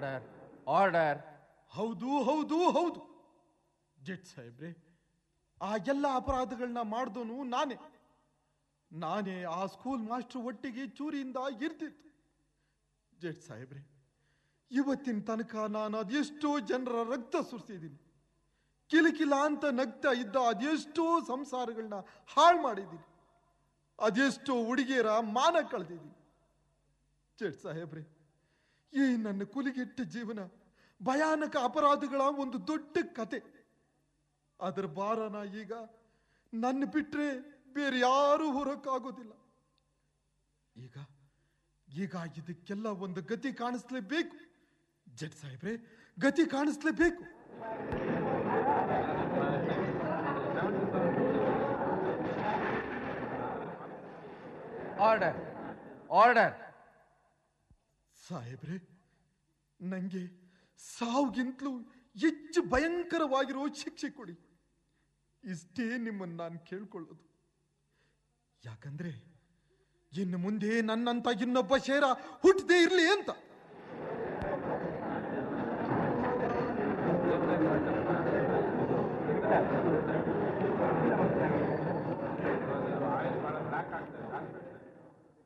order order ಹೌದು ಹೌದು ಹೌದು ಜಡ್ ಸಾಹೇಬ್ರೆ ಆ ಎಲ್ಲ ಅಪರಾಧಗಳನ್ನ ಮಾಡಿದವನು ನಾನೇ ನಾನೇ ಆ ಸ್ಕೂಲ್ ಮಾಸ್ಟರ್ ಒಟ್ಟಿಗೆ ಚೂರಿಯಿಂದ ಇರ್ತಿತ್ತು ಜಡ್ ಸಾಹೇಬ್ರೆ ಇವತ್ತಿನ ತನಕ ನಾನು ಅದೆಷ್ಟೋ ಜನರ ರಕ್ತ ಸುರಿಸಿದ್ದೀನಿ ಕಿಲಕಿಲ ಅಂತ ನಗ್ತಾ ಇದ್ದ ಅದೆಷ್ಟೋ ಸಂಸಾರಗಳನ್ನ ಹಾಳು ಮಾಡಿದ್ದೀನಿ ಅದೆಷ್ಟೋ ಹುಡುಗಿಯರ ಮಾನ ಕಳೆದಿದ್ದೀನಿ ಜಡ್ ಸಾಹೇಬ್ರೆ ಈ ನನ್ನ ಕುಲಿಗೆಟ್ಟ ಜೀವನ ಭಯಾನಕ ಅಪರಾಧಗಳ ಒಂದು ದೊಡ್ಡ ಕತೆ ಅದರ ಭಾರನ ಈಗ ನನ್ನ ಬಿಟ್ರೆ ಬೇರೆ ಯಾರೂ ಹೊರಕ್ಕಾಗೋದಿಲ್ಲ ಈಗ ಈಗ ಇದಕ್ಕೆಲ್ಲ ಒಂದು ಗತಿ ಕಾಣಿಸ್ಲೇಬೇಕು ಜಡ್ ಸಾಹೇಬ್ರೆ ಗತಿ ಕಾಣಿಸ್ಲೇಬೇಕು ಆರ್ಡರ್ ಆರ್ಡರ್ ಸಾಹೇಬ್ರೆ ನಂಗೆ ಸಾವುಗಿಂತಲೂ ಹೆಚ್ಚು ಭಯಂಕರವಾಗಿರೋ ಶಿಕ್ಷೆ ಕೊಡಿ ಇಷ್ಟೇ ನಿಮ್ಮನ್ನು ನಾನು ಕೇಳ್ಕೊಳ್ಳೋದು ಯಾಕಂದ್ರೆ ಇನ್ನು ಮುಂದೆ ನನ್ನಂತ ಇನ್ನೊಬ್ಬ ಶೇರ ಹುಟ್ಟದೇ ಇರಲಿ ಅಂತ